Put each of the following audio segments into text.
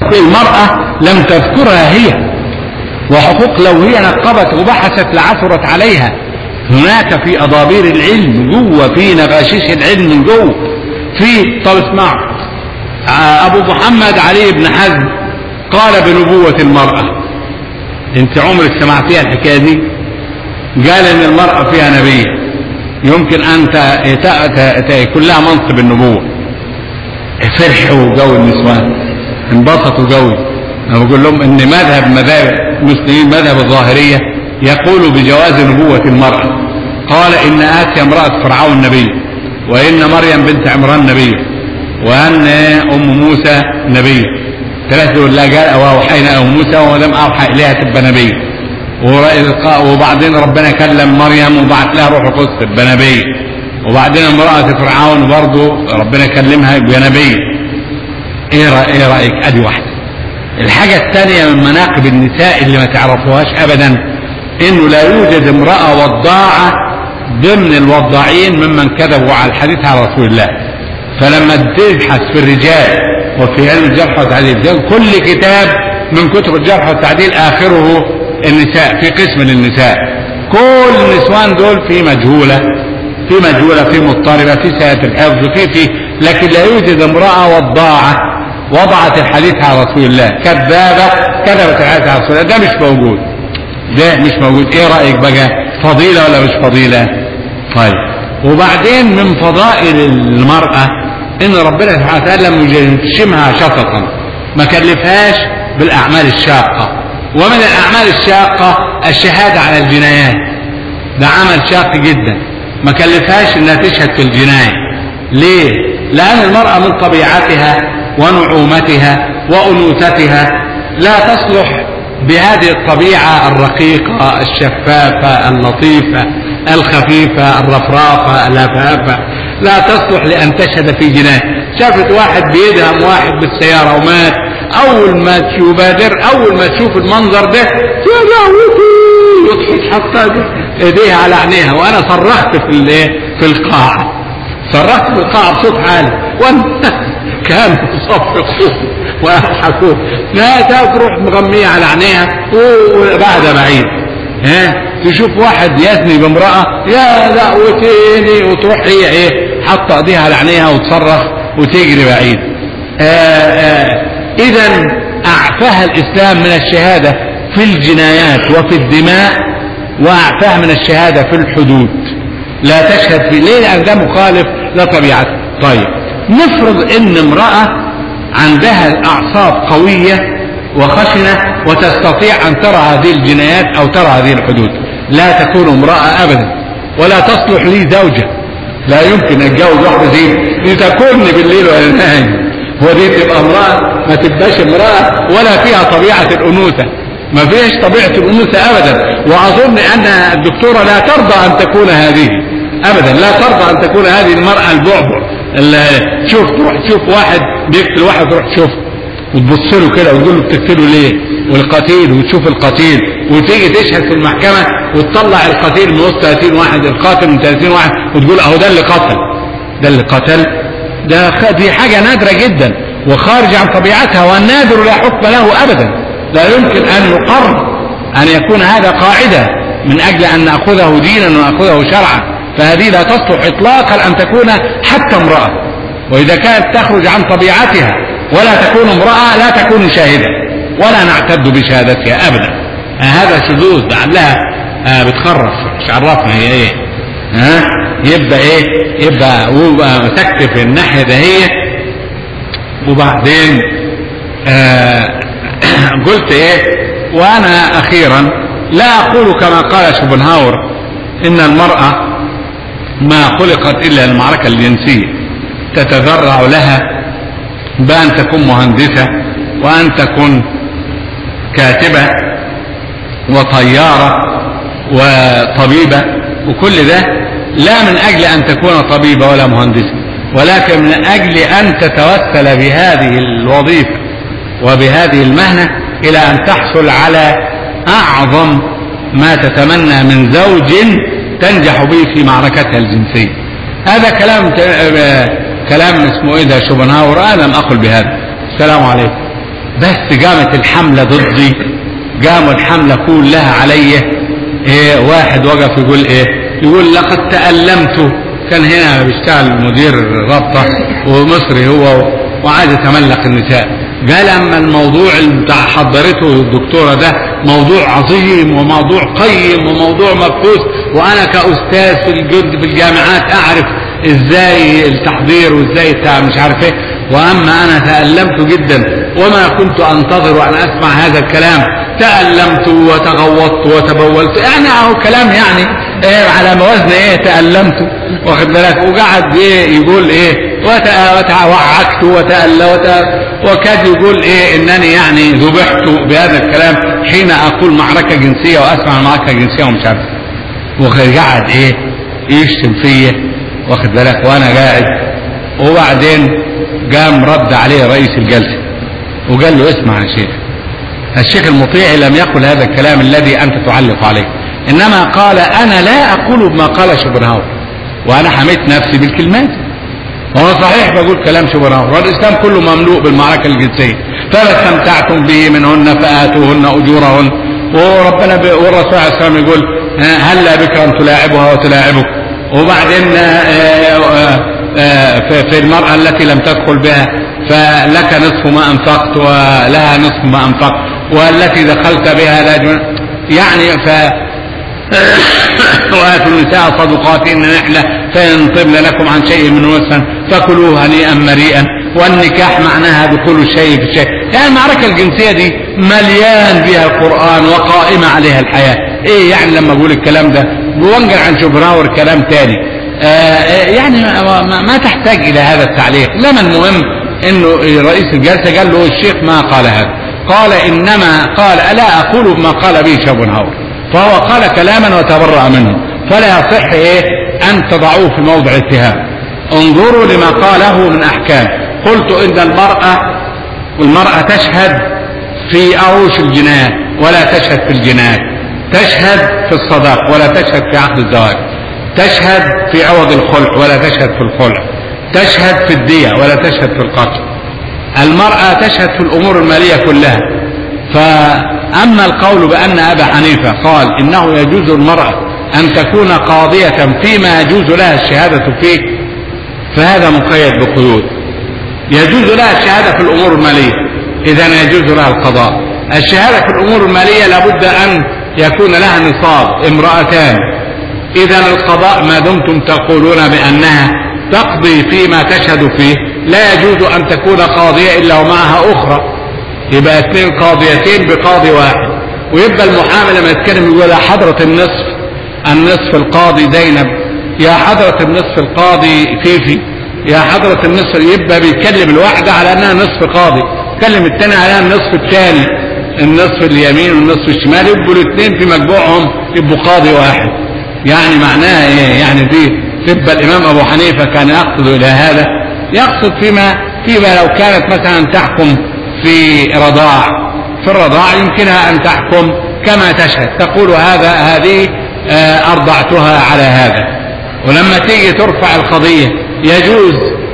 حقوق المرأة لم تذكرها هي وحقوق لو هي نقبت وبحثت لعثرت عليها هناك في أضابير العلم جوه في نغاشيش العلم من جوه في طب اسمعوا آه، أبو محمد علي بن حزم قال بنبوة المرأة انت عمرك سمعتيها الحكاية دي قال ان المرأة فيها نبي يمكن ان ت- ت- ت- يكون لها منصب النبوة فرحوا جو النسوان انبسطوا جوي انا بقول لهم ان مذهب مذاهب المسلمين مذهب الظاهرية يقول بجواز نبوة المرأة قال ان آسيا امرأة فرعون نبي وان مريم بنت عمران نبي وان ام موسى نبي ثلاثة دول لا قال واوحينا ام موسى وما دام اوحى اليها تبقى نبي ورأي- وبعدين ربنا كلم مريم وبعت لها روح القدس تبقى نبي وبعدين امرأة فرعون برضه ربنا كلمها يبقى نبي ايه رأي ايه رأيك ادي واحدة الحاجة الثانية من مناقب النساء اللي ما تعرفوهاش ابدا انه لا يوجد امرأة وضاعة ضمن الوضاعين ممن كذبوا على الحديث عن رسول الله فلما تبحث في الرجال وفي علم الجرح والتعديل ده كل كتاب من كتب الجرح والتعديل اخره النساء في قسم للنساء كل النسوان دول في مجهولة في مجهولة في مضطربة في سيئة الحفظ في في لكن لا يوجد امرأة وضاعة وضعت الحديث عن رسول الله كذابة كذبت الحديث عن رسول الله ده مش موجود ده مش موجود ايه رأيك بقى فضيلة ولا مش فضيلة طيب وبعدين من فضائل المرأة ان ربنا سبحانه وتعالى لم يجشمها شططا ما كلفهاش بالاعمال الشاقة ومن الاعمال الشاقة الشهادة على الجنايات ده عمل شاق جدا ما كلفهاش انها تشهد في الجناية ليه لان المرأة من طبيعتها ونعومتها وانوثتها لا تصلح بهذه الطبيعة الرقيقة الشفافة اللطيفة الخفيفة الرفرافة اللفافة لا تصلح لأن تشهد في جناية شافت واحد بيدهم واحد بالسيارة ومات أول ما يبادر أول ما تشوف المنظر ده يا لهوتي يضحك حتى ايديها على عينيها وانا صرخت في الايه في القاعه صرخت في القاعه بصوت عالي والناس كانوا يصفقون ويضحكون لا تروح مغميه على عينيها وبعد بعيد ها تشوف واحد يزني بامراه يا لهوتيني وتروح هي ايه حاطه ايديها على عينيها وتصرخ وتجري بعيد اذا اعفاها الاسلام من الشهاده في الجنايات وفي الدماء واعفاها من الشهاده في الحدود لا تشهد في ليه لان ده مخالف لطبيعتها طيب نفرض ان امراه عندها اعصاب قويه وخشنه وتستطيع ان ترى هذه الجنايات او ترى هذه الحدود لا تكون امراه ابدا ولا تصلح لي زوجه لا يمكن اتجوز واحده زي دي تاكلني بالليل ولا نايم هو دي تبقى امراه ما تبقاش امراه ولا فيها طبيعه الانوثه ما فيش طبيعه الانوثه ابدا واظن ان الدكتوره لا ترضى ان تكون هذه ابدا لا ترضى ان تكون هذه المراه البعبع اللي شوف تروح تشوف واحد بيقتل واحد تروح تشوف وتبص له كده وتقول له بتقتله ليه والقتيل وتشوف القتيل وتيجي تشهد في المحكمه وتطلع القتيل من وسط 30 واحد القاتل من 30 واحد وتقول اهو ده اللي قتل ده اللي قتل ده دي حاجه نادره جدا وخارج عن طبيعتها والنادر لا حكم له ابدا لا يمكن ان يقر ان يكون هذا قاعده من اجل ان ناخذه دينا وناخذه شرعا فهذه لا تصلح اطلاقا ان تكون حتى امراه واذا كانت تخرج عن طبيعتها ولا تكون امراه لا تكون شاهده ولا نعتد بشهادتها ابدا آه هذا شذوذ لعلها آه بتخرف مش عرفنا هي ايه ها يبقى ايه يبقى مسكت في الناحيه دهيه وبعدين آه قلت ايه وانا اخيرا لا اقول كما قال شوبنهاور ان المراه ما خلقت الا المعركه الجنسيه تتذرع لها بان تكون مهندسه وان تكون كاتبه وطياره وطبيبه وكل ده لا من اجل ان تكون طبيبه ولا مهندسه ولكن من اجل ان تتوسل بهذه الوظيفه وبهذه المهنه الى ان تحصل على اعظم ما تتمنى من زوج تنجح به في معركتها الجنسيه هذا كلام كلام اسمه ايه ده شوبنهاور انا لم اقل بهذا السلام عليكم بس قامت الحملة ضدي قاموا الحملة كلها علي ايه واحد وقف يقول ايه يقول لقد تألمت كان هنا بيشتغل مدير رابطة ومصري هو وعايز يتملق النساء قال اما الموضوع اللي بتاع حضرته الدكتورة ده موضوع عظيم وموضوع قيم وموضوع مبحوث وانا كاستاذ في الجد في الجامعات اعرف ازاي التحضير وازاي بتاع مش عارف ايه واما انا تألمت جدا وما كنت انتظر ان اسمع هذا الكلام تألمت وتغوطت وتبولت يعني اهو كلام يعني ايه على موازن ايه تألمت واخد بالك وقعد ايه يقول ايه وتوعكت وتأل وكاد يقول ايه انني يعني ذبحت بهذا الكلام حين اقول معركة جنسية واسمع معركة جنسية ومش عارف وقعد ايه يشتم فيا واخد بالك وانا قاعد وبعدين قام رد عليه رئيس الجلسة وقال له اسمع يا شيخ الشيخ المطيع لم يقل هذا الكلام الذي انت تعلق عليه انما قال انا لا اقول بما قال شوبنهاور وانا حميت نفسي بالكلمات وهو صحيح بقول كلام شوبنهاور والاسلام كله مملوء بالمعركه الجنسيه فما استمتعتم به منهن فاتوهن اجورهن وربنا ب... والرسول عليه السلام يقول هلا بك ان تلاعبها وتلاعبك وبعدين في المرأة التي لم تدخل بها فلك نصف ما أنفقت ولها نصف ما أنفقت والتي دخلت بها لا جن... يعني ف وآتوا النساء صدقاتهن نحلة فإن طبن لكم عن شيء من وسن فكلوه هنيئا مريئا والنكاح معناها دخول الشيء في الشيء يعني المعركة الجنسية دي مليان بها القرآن وقائمة عليها الحياة ايه يعني لما اقول الكلام ده بوانجر عن شبراور كلام تاني آه يعني ما, ما تحتاج الى هذا التعليق لما المهم انه رئيس الجلسة قال له الشيخ ما قال هذا قال انما قال الا اقول ما قال به شوبنهاور فهو قال كلاما وتبرأ منه فلا يصح ايه ان تضعوه في موضع اتهام انظروا لما قاله من احكام قلت ان المرأة والمرأة تشهد في عروش الجنايات ولا تشهد في الجنايات تشهد في الصداق ولا تشهد في عقد الزواج تشهد في عوض الخلع ولا تشهد في الخلع تشهد في الدية ولا تشهد في القتل المرأة تشهد في الأمور المالية كلها فأما القول بأن أبا حنيفة قال إنه يجوز المرأة أن تكون قاضية فيما يجوز لها الشهادة فيه فهذا مقيد بقيود يجوز لها الشهادة في الأمور المالية إذا يجوز لها القضاء الشهادة في الأمور المالية لابد أن يكون لها نصاب امرأتان إذا القضاء ما دمتم تقولون بأنها تقضي فيما تشهد فيه لا يجوز أن تكون قاضية إلا ومعها أخرى يبقى اثنين قاضيتين بقاضي واحد ويبقى المحامي لما يتكلم يقول يا حضرة النصف النصف القاضي زينب يا حضرة النصف القاضي فيفي يا حضرة النصف يبقى بيتكلم الواحدة على أنها نصف قاضي يتكلم الثاني على النصف الثاني النصف اليمين والنصف الشمال يبقوا الاثنين في مجموعهم يبقوا قاضي واحد يعني معناها ايه يعني دي تبقى الامام ابو حنيفه كان يقصد الى هذا يقصد فيما فيما لو كانت مثلا تحكم في رضاع في الرضاع يمكنها ان تحكم كما تشهد تقول هذا هذه ارضعتها على هذا ولما تيجي ترفع القضيه يجوز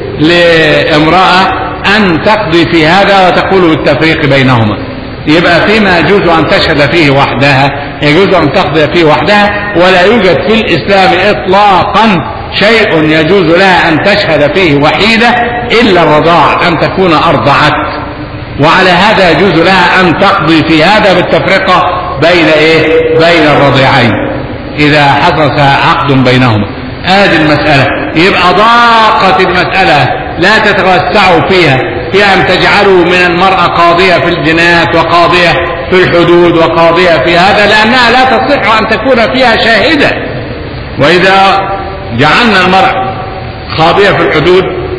لامراه ان تقضي في هذا وتقول بالتفريق بينهما يبقى فيما يجوز أن تشهد فيه وحدها يجوز أن تقضي فيه وحدها ولا يوجد في الإسلام إطلاقا شيء يجوز لها أن تشهد فيه وحيدة إلا الرضاع أن تكون أرضعت وعلى هذا يجوز لها أن تقضي في هذا بالتفرقة بين إيه؟ بين الرضيعين إذا حدث عقد بينهما هذه المسألة يبقى ضاقت المسألة لا تتوسعوا فيها في أن تجعلوا من المرأة قاضية في الجنايات وقاضية في الحدود وقاضية في هذا لأنها لا تصح أن تكون فيها شاهدة وإذا جعلنا المرأة قاضية في الحدود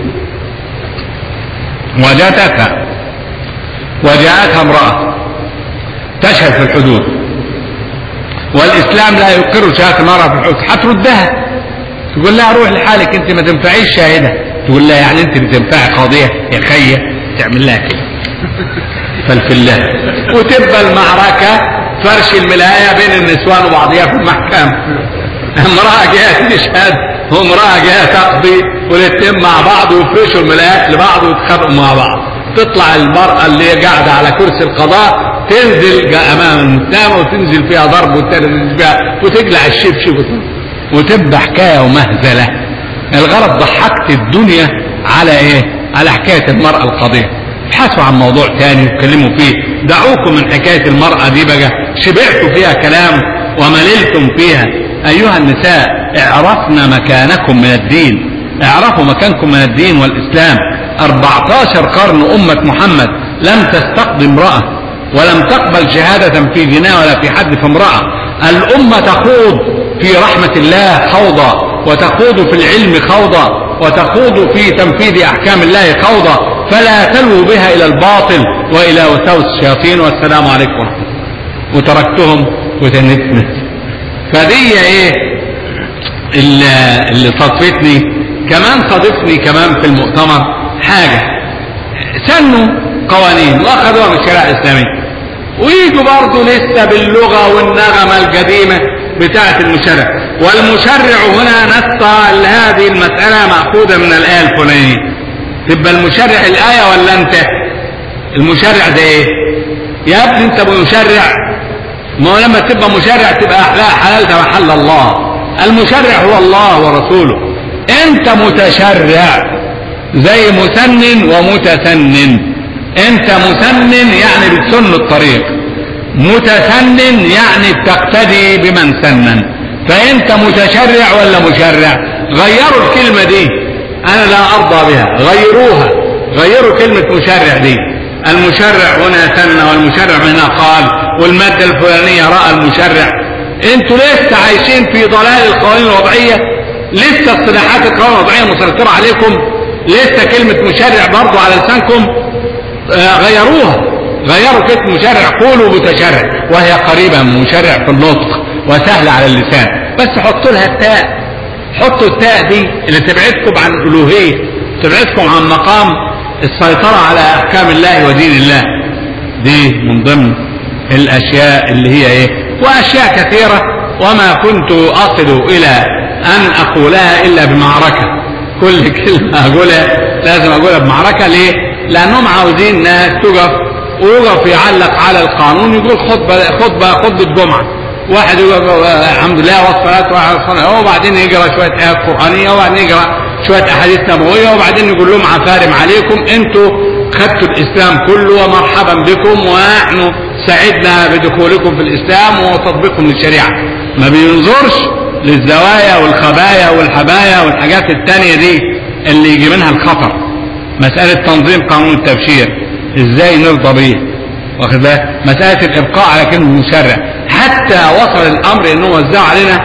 وجاتك وجاءتها امرأة تشهد في الحدود والإسلام لا يقر شهادة المرأة في الحدود حتردها تقول لها روح لحالك أنت ما تنفعيش شاهدة تقول لها يعني أنت بتنفعي قاضية يا خية تعمل لها كده فالفله وتبقى المعركة فرش الملاية بين النسوان وبعضها في المحكمة امرأة جاية تشهد وامرأة جاية تقضي والاتنين مع بعض ويفرشوا الملايات لبعض ويتخانقوا مع بعض وتطلع المرأة اللي هي قاعدة على كرسي القضاء تنزل أمام النساء وتنزل فيها ضرب وتنزل فيها وتقلع الشبشب وتبقى حكاية ومهزلة الغرض ضحكت الدنيا على ايه على حكاية المرأة القضية ابحثوا عن موضوع تاني واتكلموا فيه دعوكم من حكاية المرأة دي بقى شبعتوا فيها كلام ومللتم فيها أيها النساء اعرفنا مكانكم من الدين اعرفوا مكانكم من الدين والإسلام 14 قرن أمة محمد لم تستقضي امرأة ولم تقبل شهادة في زنا ولا في حد في امرأة الأمة تخوض في رحمة الله خوضا وتخوض في العلم خوضا وتخوض في تنفيذ أحكام الله خوضا فلا تلووا بها إلى الباطل وإلى وسوس الشياطين والسلام عليكم ورحمة الله وتركتهم وتنتنت فدي ايه اللي, اللي صدفتني كمان صادفني كمان في المؤتمر حاجة سنوا قوانين واخذوها من الشريعة الإسلامية ويجوا برضه لسه باللغة والنغمة القديمة بتاعة المشرع والمشرع هنا نص هذه المسألة مأخوذة من الآية الفلانية تبقى المشرع الآية ولا أنت المشرع ده إيه يا ابني أنت مشرع ما هو لما تبقى مشرع تبقى حللت محل الله المشرع هو الله ورسوله انت متشرع زي مسنن ومتسنن انت مسنن يعني بتسن الطريق متسنن يعني بتقتدي بمن سنن فانت متشرع ولا مشرع غيروا الكلمة دي انا لا ارضى بها غيروها غيروا كلمة مشرع دي المشرع هنا سن والمشرع هنا قال والمادة الفلانية رأى المشرع انتوا لسه عايشين في ضلال القوانين الوضعية لسه اصطلاحات القوانين الوضعية مسيطرة عليكم لسه كلمة مشرع برضو على لسانكم آه غيروها غيروا كلمة مشرع قولوا متشرع وهي قريبة من مشرع في النطق وسهلة على اللسان بس حطوا لها التاء حطوا التاء دي اللي تبعدكم عن الألوهية تبعدكم عن مقام السيطرة على أحكام الله ودين الله دي من ضمن الأشياء اللي هي إيه وأشياء كثيرة وما كنت أصل إلى أن أقولها إلا بمعركة كل كلمة أقولها لازم أقولها بمعركة ليه لأنهم عاوزين ناس تقف ويقف يعلق على القانون يقول خطبة خطبة خطبة جمعة واحد يقول الحمد لله والصلاة والسلام وبعدين يقرأ شوية آيات قرآنية وبعدين يقرأ شوية أحاديث نبوية وبعدين يقول لهم عفارم عليكم أنتوا خدتوا الإسلام كله ومرحبا بكم ونحن سعدنا بدخولكم في الإسلام وتطبيقكم للشريعة ما بينظرش للزوايا والخبايا والحبايا والحاجات التانية دي اللي يجي منها الخطر مسألة تنظيم قانون التبشير ازاي نرضى بيه واخد بالك مسألة الإبقاء على كلمة مشرع حتى وصل الأمر إنه وزعوا علينا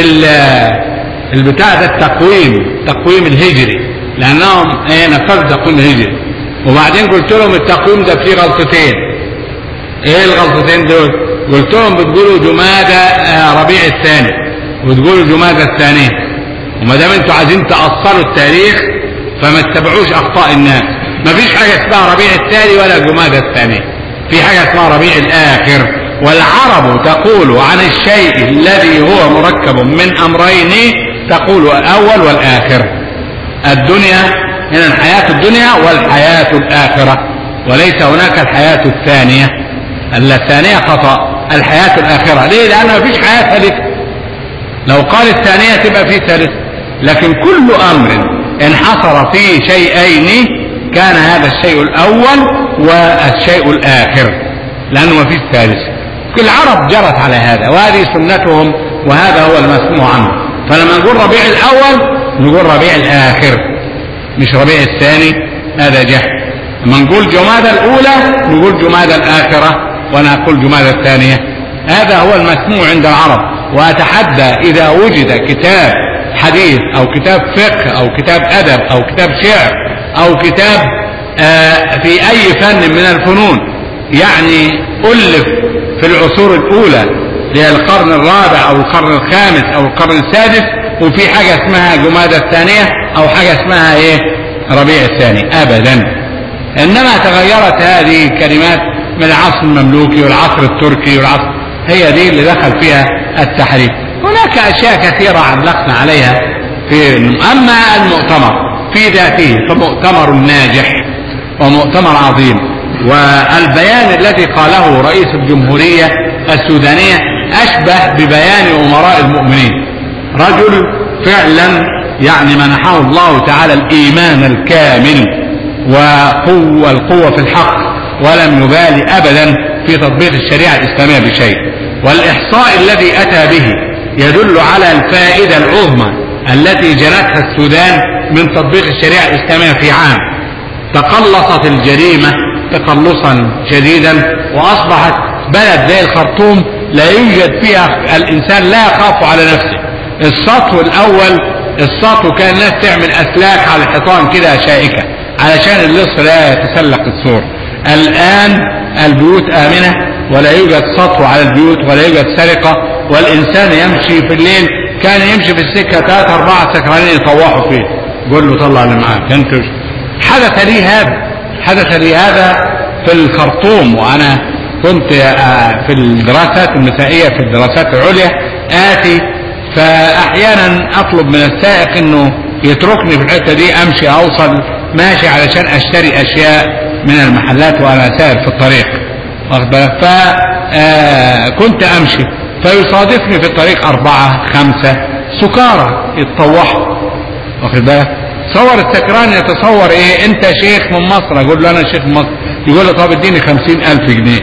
البتاع ده التقويم التقويم الهجري لأنهم ايه نفذوا التقويم الهجري وبعدين قلت لهم التقويم ده فيه غلطتين ايه الغلطتين دول قلت لهم بتقولوا جمادة ربيع الثاني وتقولوا جمادة الثانية وما دام انتوا عايزين تأصلوا التاريخ فما تتبعوش أخطاء الناس ما فيش حاجة اسمها ربيع الثاني ولا جمادة الثانية في حاجة اسمها ربيع الآخر والعرب تقول عن الشيء الذي هو مركب من أمرين تقول الأول والآخر الدنيا هنا الحياة الدنيا والحياة الآخرة وليس هناك الحياة الثانية الثانية خطأ الحياة الآخرة ليه لأن ما فيش حياة ثالثة لو قال الثانية تبقى في ثالثة لكن كل أمر انحصر في شيئين كان هذا الشيء الأول والشيء الآخر لأنه ما فيش ثالث العرب جرت على هذا وهذه سنتهم وهذا هو المسموع عنه فلما نقول ربيع الأول نقول ربيع الآخر مش ربيع الثاني هذا جهل لما نقول جمادى الأولى نقول جمادى الآخرة وأنا أقول جمادى الثانية هذا هو المسموع عند العرب وأتحدى إذا وجد كتاب حديث أو كتاب فقه أو كتاب أدب أو كتاب شعر أو كتاب آه في أي فن من الفنون يعني ألف في العصور الأولى للقرن الرابع أو القرن الخامس أو القرن السادس وفي حاجة اسمها جمادة الثانية أو حاجة اسمها إيه ربيع الثاني أبدا إنما تغيرت هذه الكلمات من العصر المملوكي والعصر التركي والعصر هي دي اللي دخل فيها التحريف هناك أشياء كثيرة علقنا عليها في أما المؤتمر في ذاته فمؤتمر ناجح ومؤتمر عظيم والبيان الذي قاله رئيس الجمهورية السودانية أشبه ببيان أمراء المؤمنين رجل فعلا يعني منحه الله تعالى الإيمان الكامل وقوة القوة في الحق ولم يبالي أبدا في تطبيق الشريعة الإسلامية بشيء والإحصاء الذي أتى به يدل على الفائدة العظمى التي جنتها السودان من تطبيق الشريعة الإسلامية في عام تقلصت الجريمة تقلصا شديدا وأصبحت بلد زي الخرطوم لا يوجد فيها الإنسان لا يخاف على نفسه السطو الأول السطو كان الناس تعمل أسلاك على الحيطان كده شائكة علشان اللص لا يتسلق السور الآن البيوت آمنة ولا يوجد سطو على البيوت ولا يوجد سرقة والإنسان يمشي في الليل كان يمشي في السكة ثلاثة أربعة سكرانين يطوحوا فيه قول له طلع اللي معاك انت حدث لي هذا حدث لي هذا في الخرطوم وأنا كنت في الدراسات النسائية في الدراسات العليا آتي فأحيانا أطلب من السائق إنه يتركني في الحتة دي أمشي أوصل ماشي علشان أشتري أشياء من المحلات وأنا سائر في الطريق واخد بالك فكنت أمشي فيصادفني في الطريق أربعة خمسة سكارى يتطوحوا واخد بالك تصور السكران يتصور ايه انت شيخ من مصر اقول له انا شيخ من مصر يقول له طب اديني خمسين الف جنيه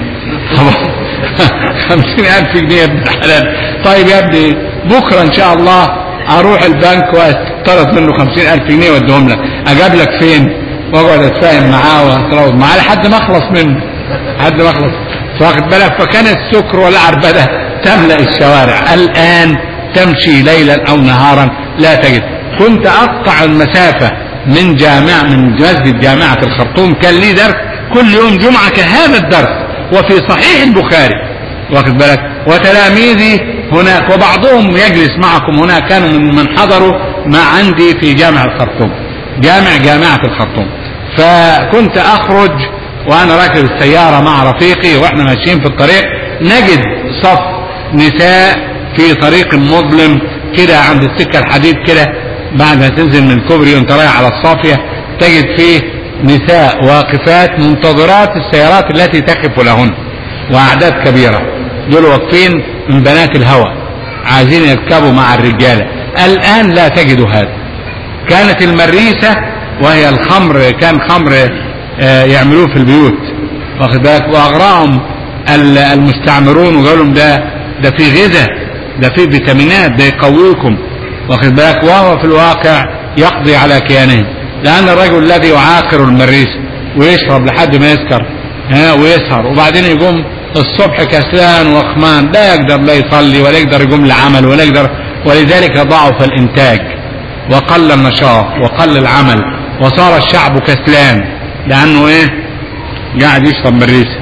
خمسين الف جنيه يا ابن الحلال طيب يا ابني بكرة ان شاء الله اروح البنك واسترد منه خمسين الف جنيه واديهم لك اجاب لك فين واقعد اتفاهم معاه واتراوض معاه لحد ما اخلص منه لحد ما اخلص واخد بالك فكان السكر والعربدة تملأ الشوارع الان تمشي ليلا او نهارا لا تجد كنت اقطع المسافة من جامع من مسجد جامعة الخرطوم كان لي درس كل يوم جمعة كهذا الدرس وفي صحيح البخاري واخد بالك وتلاميذي هناك وبعضهم يجلس معكم هناك كانوا من من حضروا ما عندي في جامع الخرطوم جامع جامعة الخرطوم فكنت اخرج وانا راكب السيارة مع رفيقي واحنا ماشيين في الطريق نجد صف نساء في طريق مظلم كده عند السكة الحديد كده بعد ما تنزل من كوبري وانت رايح على الصافية تجد فيه نساء واقفات منتظرات السيارات التي تقف لهن واعداد كبيرة دول واقفين من بنات الهوى عايزين يركبوا مع الرجالة الان لا تجد هذا كانت المريسة وهي الخمر كان خمر يعملوه في البيوت واخد بالك واغراهم المستعمرون وقالوا لهم ده ده في غذاء ده في فيتامينات ده يقويكم واخد بالك وهو في الواقع يقضي على كيانهم لان الرجل الذي يعاقر المريسة ويشرب لحد ما يسكر ها ويسهر وبعدين يقوم الصبح كسلان وخمان لا يقدر لا يصلي ولا يقدر يقوم لعمل ولا يقدر ولذلك ضعف الانتاج وقل النشاط وقل العمل وصار الشعب كسلان لانه ايه قاعد يشرب مريسة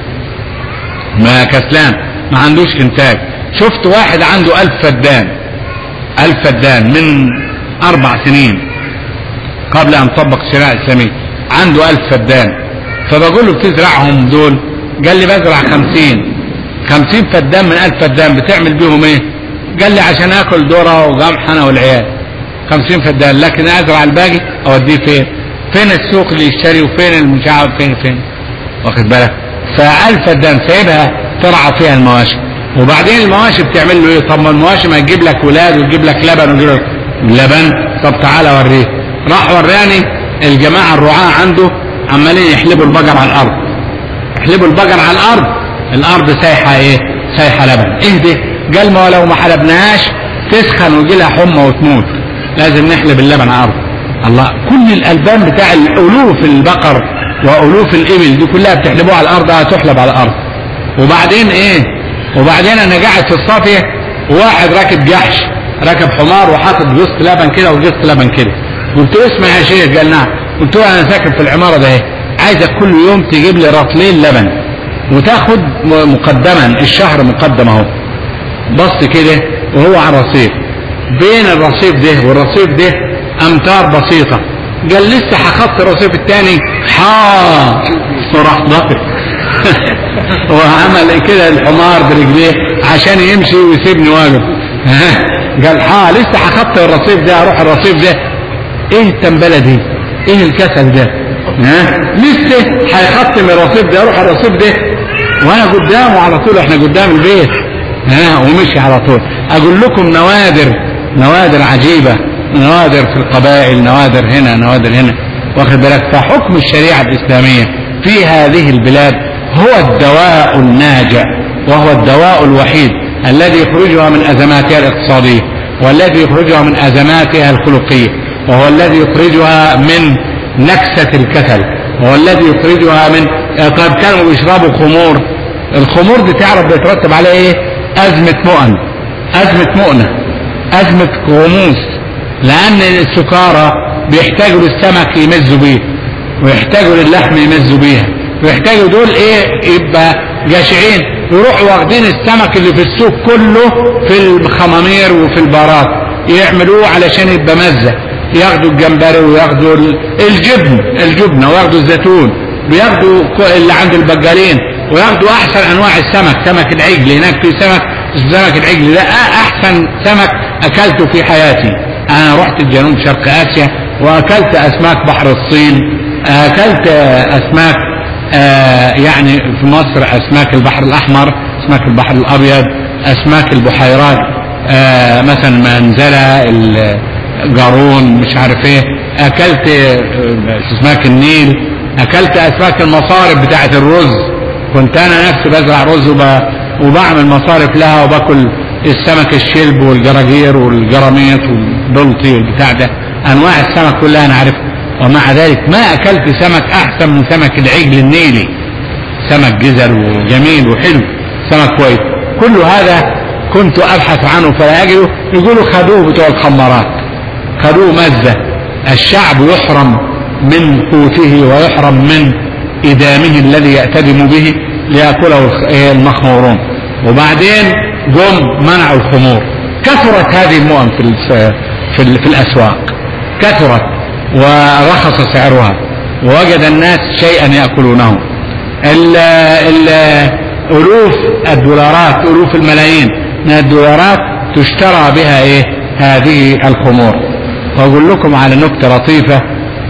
ما كسلان ما عندوش انتاج شفت واحد عنده الف فدان الف فدان من اربع سنين قبل ان طبق الشريعة الاسلامية عنده الف فدان فبقول له بتزرعهم دول قال لي بزرع خمسين خمسين فدان من الف فدان بتعمل بيهم ايه قال لي عشان اكل ذره وقمح انا والعيال خمسين فدان لكن ازرع الباقي اوديه فين فين السوق اللي يشتري وفين المش عارف فين فين واخد بالك فالف فدان سايبها ترعى فيها المواشي وبعدين المواشي بتعمل له ايه طب ما المواشي ما تجيب لك ولاد وتجيب لك لبن وتجيب لك لبن طب تعالى اوريك راح وراني الجماعه الرعاة عنده عمالين يحلبوا البقر على الارض يحلبوا البقر على الارض الارض سايحه ايه سايحه لبن ايه ده قال ما لو ما حلبناهاش تسخن ويجي لها حمى وتموت لازم نحلب اللبن على الارض الله كل الالبان بتاع الالوف البقر والوف الابل دي كلها بتحلبوها على الارض هتحلب على الارض وبعدين ايه وبعدين انا قاعد في الصافيه وواحد راكب جحش راكب حمار وحاطط قسط لبن كده وقسط لبن كده قلت له اسمع يا شيخ قال نعم قلت له انا ساكن في العماره ده ايه عايزك كل يوم تجيب لي رطلين لبن وتاخد مقدما الشهر مقدم اهو بص كده وهو على الرصيف بين الرصيف ده والرصيف ده امتار بسيطة قال لسه هخط الرصيف الثاني حا وراح ضغط وعمل كده الحمار برجليه عشان يمشي ويسيبني واقف قال حا لسه هخط الرصيف ده اروح الرصيف ده ايه التنبله دي ايه الكسل ده ها لسه هيختم الرصيف ده يروح الرصيف ده وانا قدامه على طول احنا قدام البيت ها ومشي على طول اقول لكم نوادر نوادر عجيبة نوادر في القبائل نوادر هنا نوادر هنا واخد بالك فحكم الشريعة الإسلامية في هذه البلاد هو الدواء الناجع وهو الدواء الوحيد الذي يخرجها من أزماتها الاقتصادية والذي يخرجها من أزماتها الخلقية وهو الذي يخرجها من نكسة الكسل وهو الذي يخرجها من طيب كانوا بيشربوا خمور الخمور دي تعرف بيترتب عليها ايه أزمة مؤن أزمة مؤنة أزمة غموس لأن السكارى بيحتاجوا للسمك يمزوا بيه ويحتاجوا للحم يمزوا بيها ويحتاجوا دول ايه يبقى جاشعين يروحوا واخدين السمك اللي في السوق كله في الخمامير وفي البارات يعملوه علشان يبقى مزه ياخدوا الجمبري وياخدوا الجبن الجبنه وياخدوا الزيتون وياخدوا اللي عند البقالين وياخدوا احسن انواع السمك سمك العجل هناك في سمك سمك العجل ده احسن سمك اكلته في حياتي انا رحت الجنوب شرق اسيا واكلت اسماك بحر الصين اكلت اسماك آه يعني في مصر اسماك البحر الاحمر اسماك البحر الابيض اسماك البحيرات آه مثلا منزله القارون مش عارف ايه اكلت اسماك النيل اكلت اسماك المصارف بتاعت الرز كنت انا نفسي بزرع رز وبعمل مصارف لها وباكل السمك الشلب والجراجير والجراميط والبلطي والبتاع ده انواع السمك كلها انا عارفها ومع ذلك ما اكلت سمك احسن من سمك العجل النيلي سمك جزل وجميل وحلو سمك كويس كل هذا كنت ابحث عنه فلا اجده يقولوا خدوه بتوع الخمارات خدوه مزه الشعب يحرم من قوته ويحرم من إدامه الذي يأتدم به ليأكله المخمورون وبعدين جم منعوا الخمور كثرت هذه المؤن في في, في الأسواق كثرت ورخص سعرها ووجد الناس شيئا يأكلونه ال ال ألوف الدولارات ألوف الملايين من الدولارات تشترى بها إيه هذه الخمور وأقول لكم على نكتة لطيفة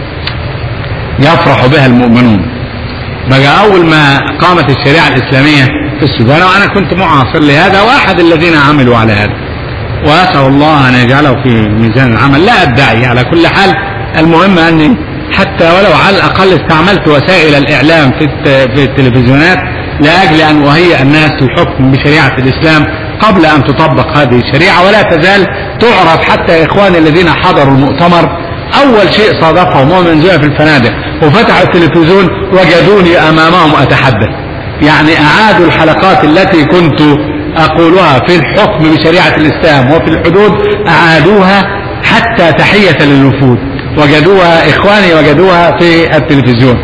يفرح بها المؤمنون بقى أول ما قامت الشريعة الإسلامية في السودان وأنا كنت معاصر لهذا وأحد الذين عملوا على هذا وأسأل الله أن يجعله في ميزان العمل لا أدعي على كل حال المهم أني حتى ولو على الأقل استعملت وسائل الإعلام في في التلفزيونات لأجل أن أهيئ الناس للحكم بشريعة الإسلام قبل أن تطبق هذه الشريعة ولا تزال تعرض حتى إخواني الذين حضروا المؤتمر أول شيء صادفهم هو منزلة في الفنادق وفتحوا التلفزيون وجدوني أمامهم أتحدث يعني أعادوا الحلقات التي كنت أقولها في الحكم بشريعة الإسلام وفي الحدود أعادوها حتى تحية للوفود وجدوها إخواني وجدوها في التلفزيون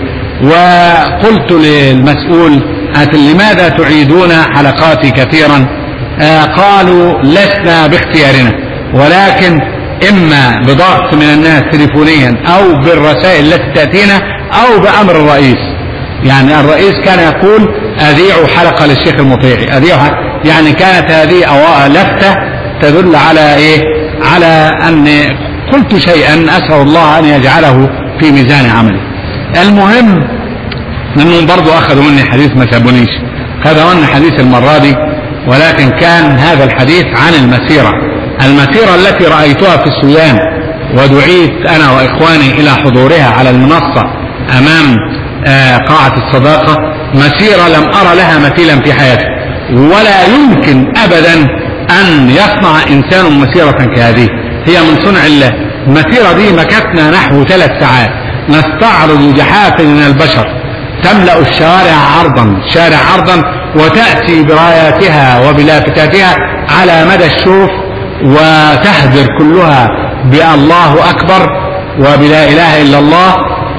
وقلت للمسؤول لماذا تعيدون حلقاتي كثيرا آه قالوا لسنا باختيارنا ولكن إما بضغط من الناس تليفونيا أو بالرسائل التي تأتينا أو بأمر الرئيس يعني الرئيس كان يقول أذيعوا حلقة للشيخ المطيعي أذيعوا يعني كانت هذه لفتة تدل على إيه على أن قلت شيئا أسأل الله أن يجعله في ميزان عملي المهم أنهم برضو أخذوا مني حديث ما سابونيش خذوا مني حديث المرة دي ولكن كان هذا الحديث عن المسيرة المسيرة التي رأيتها في السودان ودعيت أنا وإخواني إلى حضورها على المنصة أمام آه قاعة الصداقة مسيرة لم أرى لها مثيلا في حياتي ولا يمكن أبدا أن يصنع إنسان مسيرة كهذه هي من صنع الله المسيرة دي مكثنا نحو ثلاث ساعات نستعرض جحافل من البشر تملأ الشوارع عرضا شارع عرضا وتأتي براياتها وبلافتاتها على مدى الشوف وتهدر كلها بالله أكبر وبلا إله إلا الله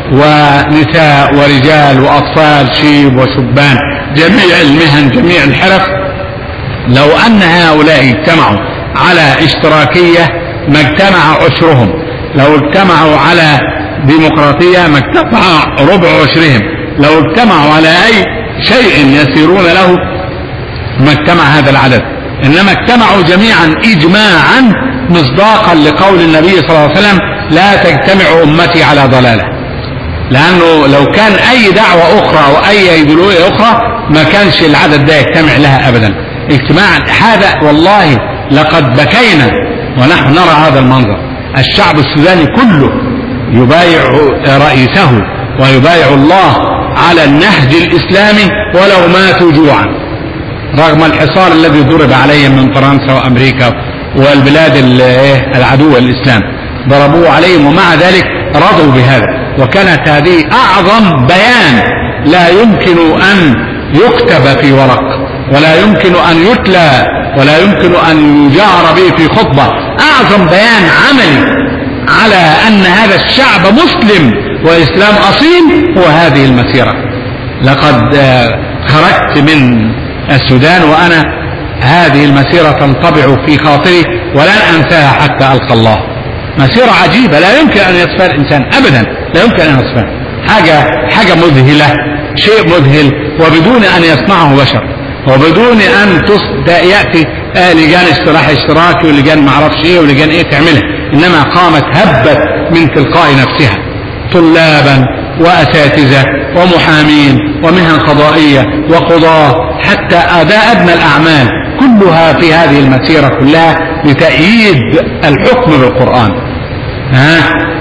ونساء ورجال وأطفال شيب وشبان جميع المهن جميع الحرف لو أن هؤلاء اجتمعوا على اشتراكية ما اجتمع عشرهم لو اجتمعوا على ديمقراطية ما اجتمع ربع عشرهم لو اجتمعوا على أي شيء يسيرون له ما اجتمع هذا العدد إنما اجتمعوا جميعا إجماعا مصداقا لقول النبي صلى الله عليه وسلم لا تجتمع أمتي على ضلالة لأنه لو كان أي دعوة أخرى أو أي أيديولوجية أخرى ما كانش العدد ده يجتمع لها أبدا اجتماع هذا والله لقد بكينا ونحن نرى هذا المنظر الشعب السوداني كله يبايع رئيسه ويبايع الله على النهج الإسلامي ولو ماتوا جوعا رغم الحصار الذي ضرب عليهم من فرنسا وأمريكا والبلاد العدو الإسلام ضربوه عليهم ومع ذلك رضوا بهذا وكانت هذه أعظم بيان لا يمكن أن يكتب في ورق ولا يمكن أن يتلى ولا يمكن أن يجار به في خطبة أعظم بيان عملي على أن هذا الشعب مسلم وإسلام أصيل هو هذه المسيرة لقد خرجت من السودان وأنا هذه المسيرة تنطبع في خاطري ولن أنساها حتى ألقى الله مسيرة عجيبة لا يمكن أن يصفها الإنسان أبدا لا يمكن أن يصفها حاجة حاجة مذهلة شيء مذهل وبدون أن يصنعه بشر وبدون أن يأتي لجان استراح اشتراكي ولجان معرفش ايه ولجان ايه تعملها انما قامت هبت من تلقاء نفسها طلابا واساتذه ومحامين ومهن قضائيه وقضاه حتى اداء ادنى الاعمال كلها في هذه المسيره كلها لتأييد الحكم بالقران ها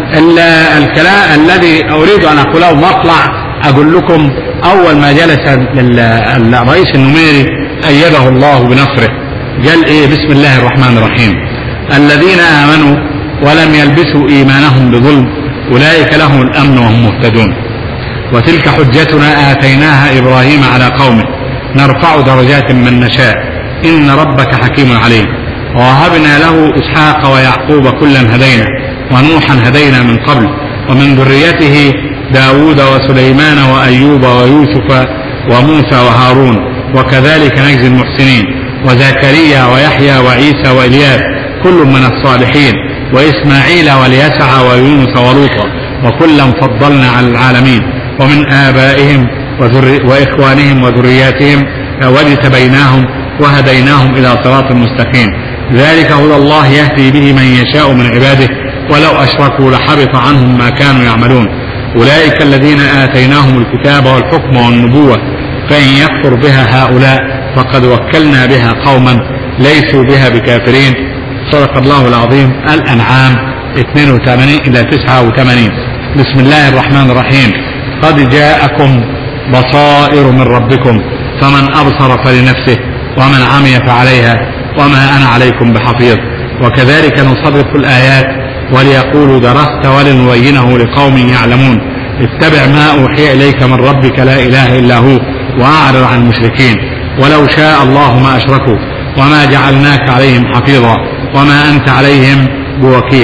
الكلام الذي اريد ان اقوله مطلع اقول لكم اول ما جلس الرئيس النميري ايده الله بنصره قال ايه بسم الله الرحمن الرحيم الذين امنوا ولم يلبسوا ايمانهم بظلم اولئك لهم الامن وهم مهتدون وتلك حجتنا اتيناها ابراهيم على قومه نرفع درجات من نشاء ان ربك حكيم عليم ووهبنا له اسحاق ويعقوب كلا هدينا ونوحا هدينا من قبل ومن ذريته داود وسليمان وايوب ويوسف وموسى وهارون وكذلك نجزي المحسنين وزكريا ويحيى وعيسى والياس كل من الصالحين واسماعيل واليسع ويونس ولوطا وكلا فضلنا على العالمين ومن ابائهم واخوانهم وذرياتهم واجتبيناهم وهديناهم الى صراط مستقيم ذلك هدى الله يهدي به من يشاء من عباده ولو اشركوا لحبط عنهم ما كانوا يعملون اولئك الذين اتيناهم الكتاب والحكم والنبوه فان يكفر بها هؤلاء فقد وكلنا بها قوما ليسوا بها بكافرين صدق الله العظيم الأنعام 82 إلى 89 بسم الله الرحمن الرحيم قد جاءكم بصائر من ربكم فمن أبصر فلنفسه ومن عمي فعليها وما أنا عليكم بحفيظ وكذلك نصرف الآيات وليقولوا درست ولنبينه لقوم يعلمون اتبع ما أوحي إليك من ربك لا إله إلا هو وأعرض عن المشركين ولو شاء الله ما أشركوا وما جعلناك عليهم حفيظا وما أنت عليهم بوكيل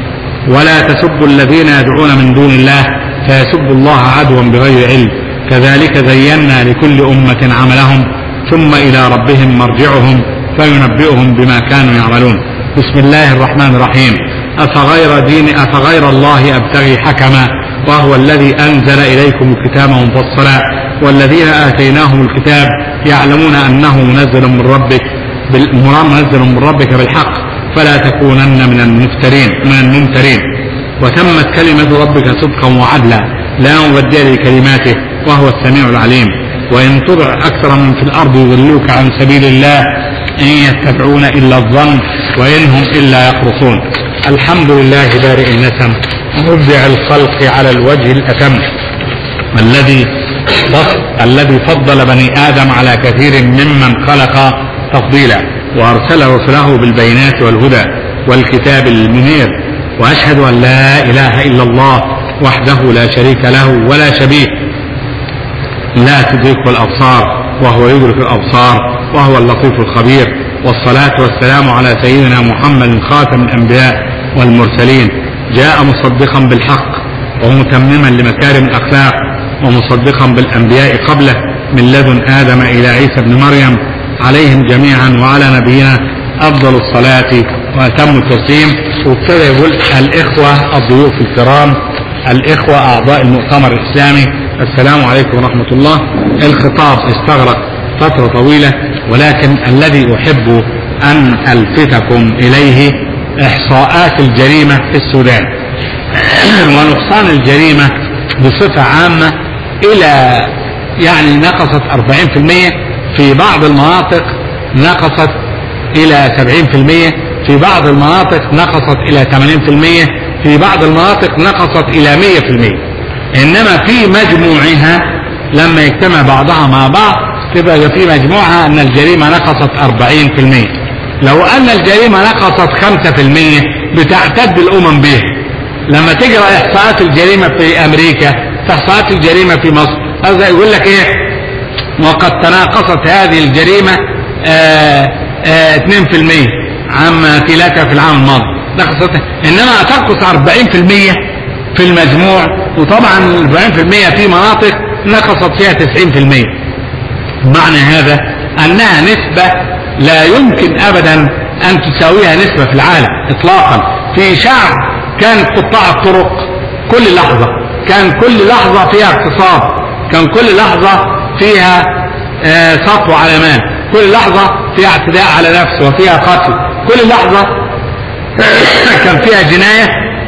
ولا تسبوا الذين يدعون من دون الله فيسبوا الله عدوا بغير علم كذلك زينا لكل أمة عملهم ثم إلى ربهم مرجعهم فينبئهم بما كانوا يعملون بسم الله الرحمن الرحيم أفغير دين أفغير الله أبتغي حكما وهو الذي أنزل إليكم الكتاب مفصلا والذين آتيناهم الكتاب يعلمون أنه منزل من ربك منزل من ربك بالحق فلا تكونن من المفترين من الممترين وتمت كلمة ربك صدقا وعدلا لا مبدل لكلماته وهو السميع العليم وإن تطع أكثر من في الأرض يضلوك عن سبيل الله إن يتبعون إلا الظن وإن هم إلا يخرصون الحمد لله بارئ النسم مبدع الخلق على الوجه الأتم الذي الذي فضل بني آدم على كثير ممن خلق تفضيلا وأرسل رسله بالبينات والهدى والكتاب المنير وأشهد أن لا إله إلا الله وحده لا شريك له ولا شبيه لا تدركه الأبصار وهو يدرك الأبصار وهو اللطيف الخبير والصلاة والسلام على سيدنا محمد خاتم الأنبياء والمرسلين جاء مصدقا بالحق ومتمما لمكارم الأخلاق ومصدقا بالأنبياء قبله من لدن آدم إلى عيسى بن مريم عليهم جميعا وعلى نبينا أفضل الصلاة وأتم التسليم وابتدى يقول الإخوة الضيوف الكرام الإخوة أعضاء المؤتمر الإسلامي السلام عليكم ورحمة الله الخطاب استغرق فترة طويلة ولكن الذي أحب أن ألفتكم إليه إحصاءات الجريمة في السودان ونقصان الجريمة بصفة عامة إلى يعني نقصت 40% في بعض المناطق نقصت إلى 70% في بعض المناطق نقصت إلى 80% في بعض المناطق نقصت إلى 100% إنما في مجموعها لما يجتمع بعضها مع بعض تبقى في مجموعها أن الجريمة نقصت 40% لو أن الجريمة نقصت 5% بتعتد الأمم به لما تقرأ إحصاءات الجريمة في أمريكا إحصاءات الجريمة في مصر هذا يقول لك إيه وقد تناقصت هذه الجريمة آآ آآ 2% عما تلاك في العام الماضي نقصت إنما تنقص 40% في المجموع وطبعا 40% في مناطق نقصت فيها 90% معنى هذا أنها نسبة لا يمكن أبدا أن تساويها نسبة في العالم إطلاقا في شعب كان قطاع الطرق كل لحظة كان كل لحظة فيها اغتصاب كان كل لحظة فيها سطو على مال كل لحظة فيها اعتداء على نفسه وفيها قتل كل لحظة كان فيها جناية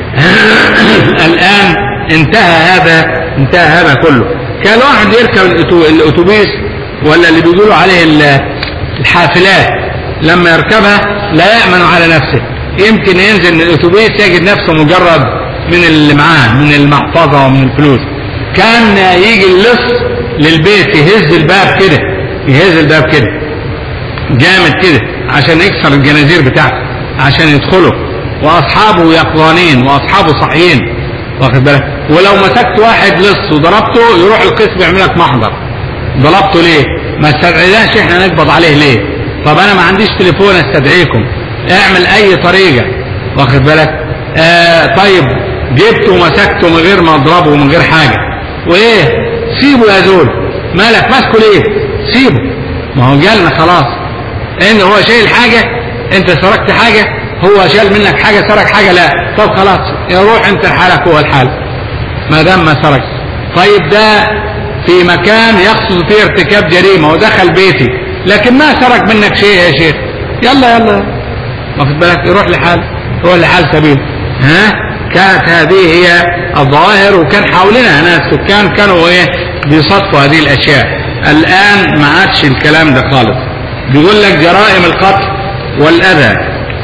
الآن انتهى هذا انتهى هذا كله كان واحد يركب الأتوبيس ولا اللي بيقولوا عليه الحافلات لما يركبها لا يأمن على نفسه يمكن ينزل من الأتوبيس يجد نفسه مجرد من اللي معاه من المحفظة ومن الفلوس كان يجي اللص للبيت يهز الباب كده يهز الباب كده جامد كده عشان يكسر الجنازير بتاعته عشان يدخلوا واصحابه يقظانين واصحابه صحيين واخد بالك ولو مسكت واحد لص وضربته يروح القسم يعمل لك محضر ضربته ليه ما استدعيناش احنا نقبض عليه ليه طب انا ما عنديش تليفون استدعيكم اعمل اي طريقة واخد بالك آه طيب جبته ومسكته من غير ما اضربه ومن غير حاجة وايه سيبه يا زول مالك ماسكه ليه سيبه ما هو جالنا خلاص ان هو شايل حاجة انت سرقت حاجة هو شال منك حاجة سرق حاجة لا طب خلاص يروح انت لحالك هو الحال ما دام ما سرق طيب ده في مكان يقصد فيه ارتكاب جريمة ودخل بيتي لكن ما سرق منك شيء يا شيخ يلا يلا واخد بالك يروح لحال يروح لحال سبيل ها كانت هذه هي الظواهر وكان حولنا ناس سكان كانوا ايه بيصدفوا هذه الاشياء الان ما عادش الكلام ده خالص بيقول لك جرائم القتل والاذى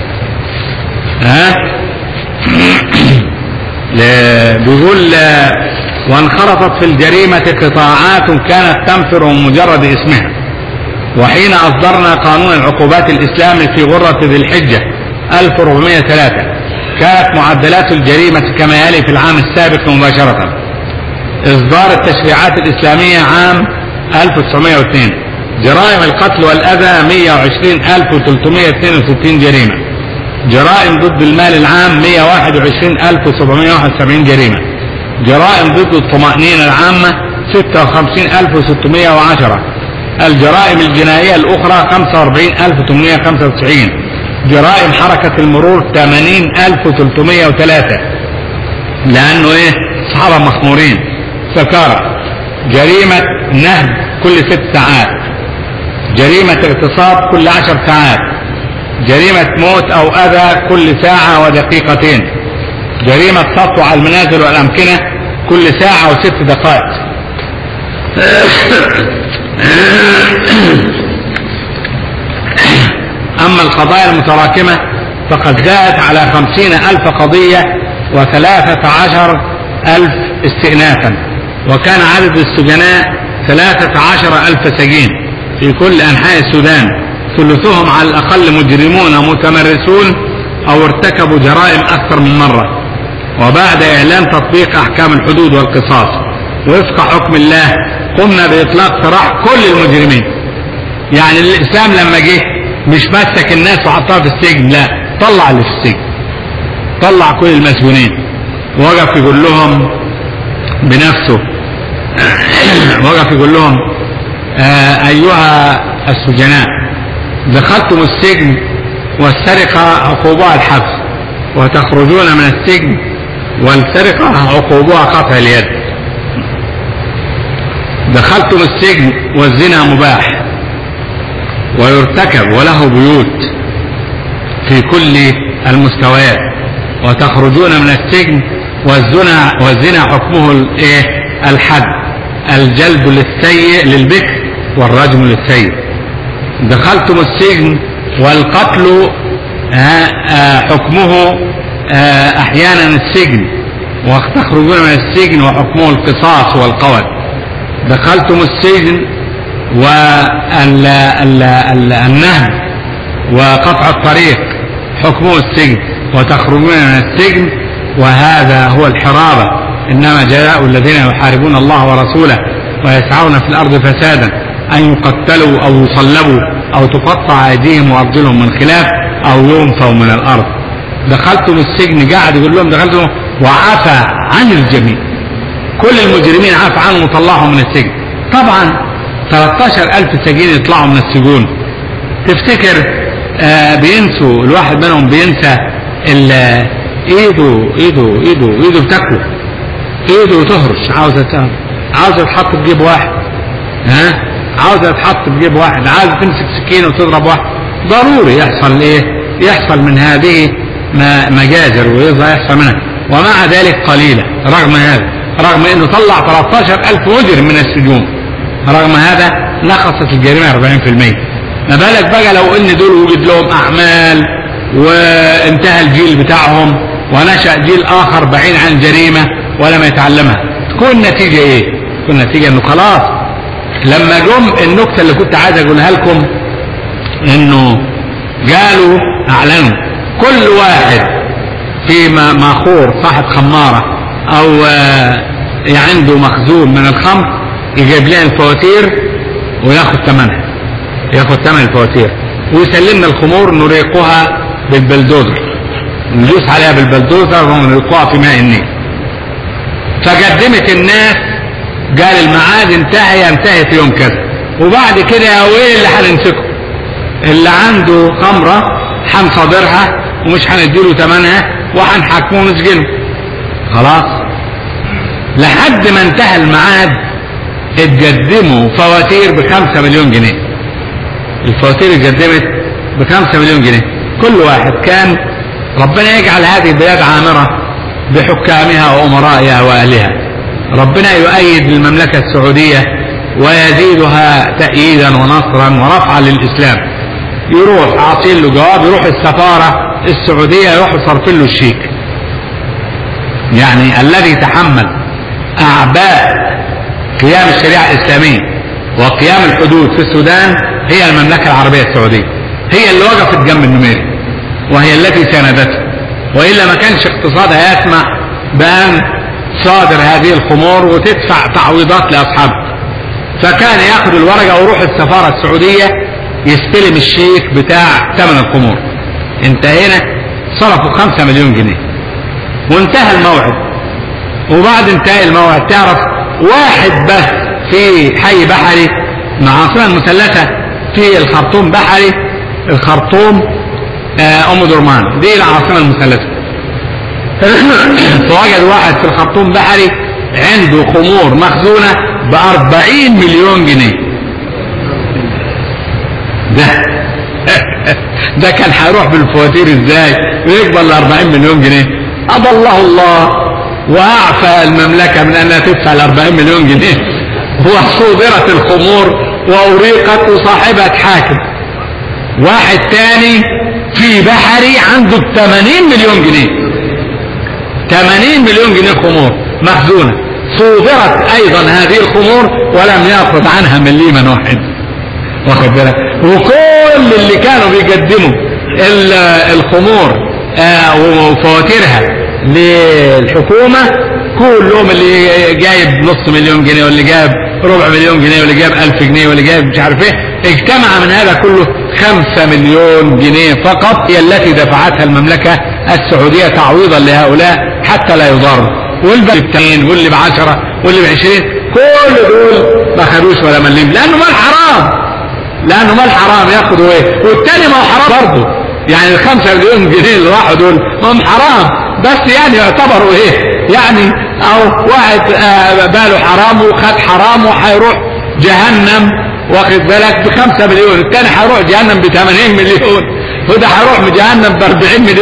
ها بيقول وانخرطت في الجريمة قطاعات كانت تنفر من مجرد اسمها وحين أصدرنا قانون العقوبات الإسلامي في غرة ذي الحجة 1403 كانت معدلات الجريمة كما يلي في العام السابق مباشرة إصدار التشريعات الإسلامية عام 1902 جرائم القتل والأذى 120362 جريمة جرائم ضد المال العام 121771 جريمة جرائم ضد الطمأنينة العامة 56610 الجرائم الجنائية الأخرى 45895 جرائم حركة المرور 80303 لأنه إيه صحابة مخمورين سكارى جريمة نهب كل ست ساعات جريمة اغتصاب كل عشر ساعات جريمة موت أو أذى كل ساعة ودقيقتين جريمة سطو على المنازل والأمكنة كل ساعة وست دقائق أما القضايا المتراكمة فقد زادت على خمسين ألف قضية وثلاثة عشر ألف استئنافا وكان عدد السجناء ثلاثة عشر ألف سجين في كل أنحاء السودان ثلثهم على الأقل مجرمون متمرسون أو ارتكبوا جرائم أكثر من مرة وبعد إعلان تطبيق أحكام الحدود والقصاص وفق حكم الله قمنا بإطلاق سراح كل المجرمين يعني الإسلام لما جه مش مسك الناس وحطها في السجن لا طلع اللي في السجن طلع كل المسجونين وقف يقول لهم بنفسه وقف يقول لهم آه أيها السجناء دخلتم السجن والسرقة عقوبها الحبس وتخرجون من السجن والسرقة عقوبها قطع اليد دخلتم السجن والزنا مباح ويرتكب وله بيوت في كل المستويات وتخرجون من السجن والزنا والزنا حكمه الايه الحد الجلب للسيء للبكر والرجم للسيء دخلتم السجن والقتل حكمه احيانا السجن وتخرجون من السجن وحكمه القصاص والقول دخلتم السجن والنهب وقطع الطريق حكمه السجن وتخرجون من السجن وهذا هو الحرابة إنما جزاء الذين يحاربون الله ورسوله ويسعون في الأرض فسادا أن يقتلوا أو يصلبوا أو تقطع أيديهم وأرجلهم من خلاف أو ينفوا من الأرض دخلتم السجن قاعد يقول لهم دخلتم وعفى عن الجميع كل المجرمين عفى عنهم وطلعهم من السجن طبعا 13 ألف سجين يطلعوا من السجون تفتكر آه بينسوا الواحد منهم بينسى ايده ايده ايده ايده بتاكله ايده تهرش عاوزه عاوزه تحط في جيب واحد ها عاوزه تحط في جيب واحد عاوزه تمسك سكينه وتضرب واحد ضروري يحصل ايه يحصل من هذه مجازر ويحصل منها ومع ذلك قليلة رغم هذا رغم انه طلع 13 الف مجرم من السجون رغم هذا نقصت الجريمة 40% ما بالك بقى لو ان دول وجد لهم اعمال وانتهى الجيل بتاعهم ونشأ جيل اخر بعيد عن الجريمة ولم يتعلمها تكون النتيجة ايه تكون النتيجة انه خلاص لما جم النكتة اللي كنت عايز اقولها لكم انه قالوا اعلنوا كل واحد في ماخور صاحب خمارة او عنده مخزون من الخمر يجيب لنا الفواتير وياخد ثمنها ياخد ثمن الفواتير ويسلمنا الخمور نريقها بالبلدوزر ندوس عليها بالبلدوزر ونريقها في ماء النيل فقدمت الناس قال الميعاد انتهى ينتهي في يوم كذا وبعد كده يا ويل اللي هنمسكه اللي عنده خمره هنصادرها ومش هنديله ثمنها وهنحاكمه ونسجنه خلاص لحد ما انتهى الميعاد اتقدموا فواتير بخمسة مليون جنيه الفواتير اتقدمت بخمسة مليون جنيه كل واحد كان ربنا يجعل هذه البلاد عامرة بحكامها وأمرائها وأهلها ربنا يؤيد المملكة السعودية ويزيدها تأييدا ونصرا ورفعا للإسلام يروح عاطين له جواب يروح السفارة السعودية يروح صرفين له الشيك يعني الذي تحمل أعباء قيام الشريعة الإسلامية وقيام الحدود في السودان هي المملكة العربية السعودية هي اللي وقفت جنب النميري وهي التي ساندته وإلا ما كانش اقتصادها يسمح بأن صادر هذه الخمور وتدفع تعويضات لأصحابها فكان ياخد الورقة ويروح السفارة السعودية يستلم الشيك بتاع ثمن الخمور انتهينا صرفوا خمسة مليون جنيه وانتهى الموعد وبعد انتهاء الموعد تعرف واحد بس في حي بحري مع عاصمة المثلثة في الخرطوم بحري الخرطوم آه ام درمان دي العاصمة المثلثة فوجد واحد في الخرطوم بحري عنده خمور مخزونة بأربعين مليون جنيه ده ده كان هيروح بالفواتير ازاي ويقبل ال 40 مليون جنيه أضله الله وأعفى المملكة من أنها تدفع ال 40 مليون جنيه وصودرت الخمور وأريقت وصاحبها اتحاكم واحد تاني في بحري عنده 80 مليون جنيه 80 مليون جنيه خمور مخزونة صودرت أيضا هذه الخمور ولم يأخذ عنها مليما واحد واخد بالك وكل اللي كانوا بيقدموا الخمور آه وفواتيرها للحكومة كلهم اللي جايب نص مليون جنيه واللي جايب ربع مليون جنيه واللي جايب ألف جنيه واللي جايب مش عارف ايه اجتمع من هذا كله خمسة مليون جنيه فقط هي التي دفعتها المملكة السعودية تعويضا لهؤلاء حتى لا يضروا والباقي بتين واللي بعشرة واللي بعشرين كل دول ما خدوش ولا مليم لأنه مال حرام لأنه مال حرام ياخدوا ايه والتاني ما هو حرام برضه يعني الخمسة مليون جنيه اللي راحوا دول ما هم حرام بس يعني يعتبروا ايه يعني او واحد آه باله حرام وخد حرام وهيروح جهنم واخد بالك بخمسة مليون التاني هيروح جهنم بثمانين مليون وده هيروح جهنم باربعين مليون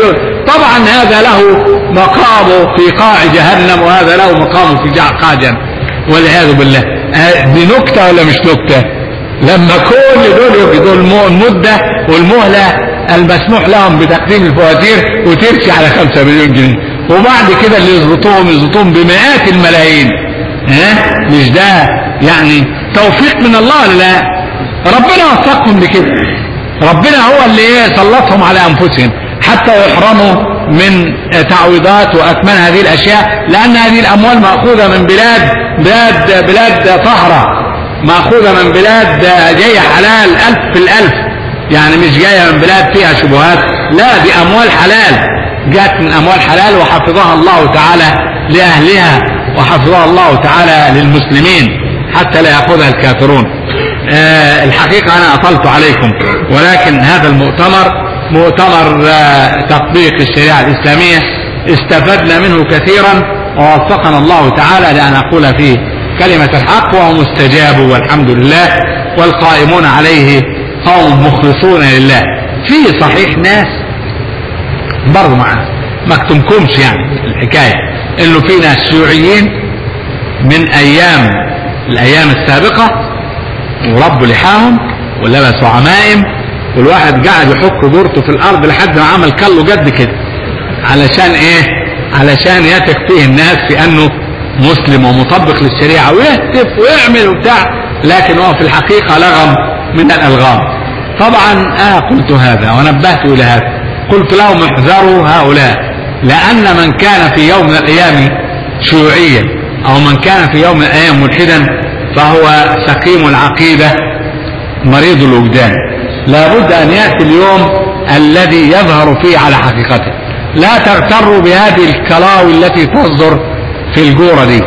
طبعا هذا له مقامه في قاع جهنم وهذا له مقامه في قاع جهنم والعياذ بالله دي نكتة ولا مش نكتة لما كل دول يجدوا المدة والمهلة المسموح لهم بتقديم الفواتير وترسي على خمسة مليون جنيه وبعد كده اللي يظبطوهم يظبطوهم بمئات الملايين ها مش ده يعني توفيق من الله لا ربنا وفقهم لكده ربنا هو اللي ايه سلطهم على انفسهم حتى يحرموا من تعويضات واثمان هذه الاشياء لان هذه الاموال ماخوذه من بلاد بلاد بلاد طهره ماخوذه من بلاد جايه حلال الف في الالف يعني مش جايه من بلاد فيها شبهات لا دي اموال حلال جاءت من اموال حلال وحفظها الله تعالى لاهلها وحفظها الله تعالى للمسلمين حتى لا ياخذها الكافرون آه الحقيقه انا اطلت عليكم ولكن هذا المؤتمر مؤتمر آه تطبيق الشريعه الاسلاميه استفدنا منه كثيرا ووفقنا الله تعالى لان اقول فيه كلمه الحق وهو مستجاب والحمد لله والقائمون عليه قوم مخلصون لله في صحيح ناس برضه معنا ما اكتمكمش يعني الحكايه انه في ناس شيوعيين من ايام الايام السابقه وربوا لحاهم ولبسوا عمائم والواحد قاعد يحك دورته في الارض لحد ما عمل كله قد كده علشان ايه علشان يثق فيه الناس في انه مسلم ومطبق للشريعه ويهتف ويعمل وبتاع لكن هو في الحقيقه لغم من الالغام طبعا انا قلت هذا ونبهت الى هذا قلت لهم احذروا هؤلاء لان من كان في يوم من الايام شيوعيا او من كان في يوم من الايام ملحدا فهو سقيم العقيده مريض الوجدان لابد ان ياتي اليوم الذي يظهر فيه على حقيقته لا تغتروا بهذه الكلاوي التي تصدر في الجوره دي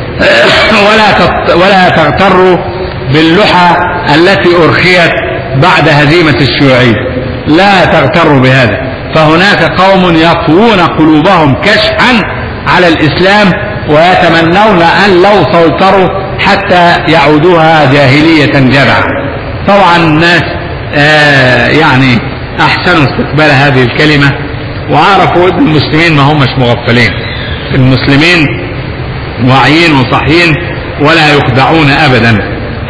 ولا ولا تغتروا باللحى التي ارخيت بعد هزيمه الشيوعيه لا تغتروا بهذا فهناك قوم يقوون قلوبهم كشحا على الاسلام ويتمنون ان لو سيطروا حتى يعودوها جاهليه جدعه طبعا الناس آه يعني احسنوا استقبال هذه الكلمه وعرفوا ان المسلمين ما همش مغفلين المسلمين واعيين وصحيين ولا يخدعون ابدا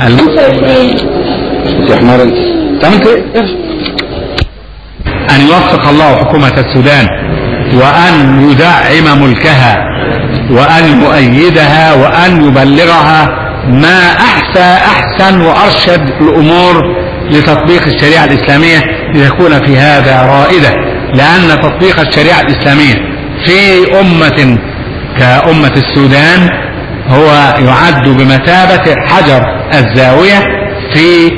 ان يوفق الله حكومه السودان وان يدعم ملكها وان يؤيدها وان يبلغها ما احسى احسن وارشد الامور لتطبيق الشريعه الاسلاميه لتكون في هذا رائده لان تطبيق الشريعه الاسلاميه في امه كامه السودان هو يعد بمثابه حجر الزاويه في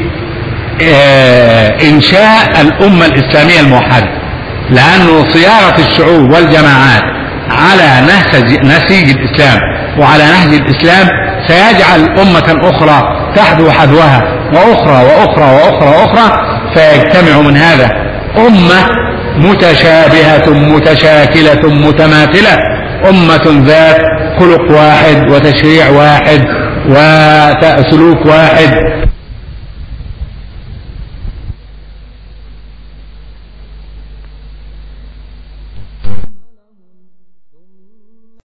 انشاء الامه الاسلاميه الموحده لانه صياغه الشعوب والجماعات على نهج نسيج الاسلام وعلى نهج الاسلام سيجعل امه اخرى تحذو حذوها واخرى واخرى واخرى واخرى فيجتمع من هذا امه متشابهه متشاكله متماثله امه ذات خلق واحد وتشريع واحد وسلوك واحد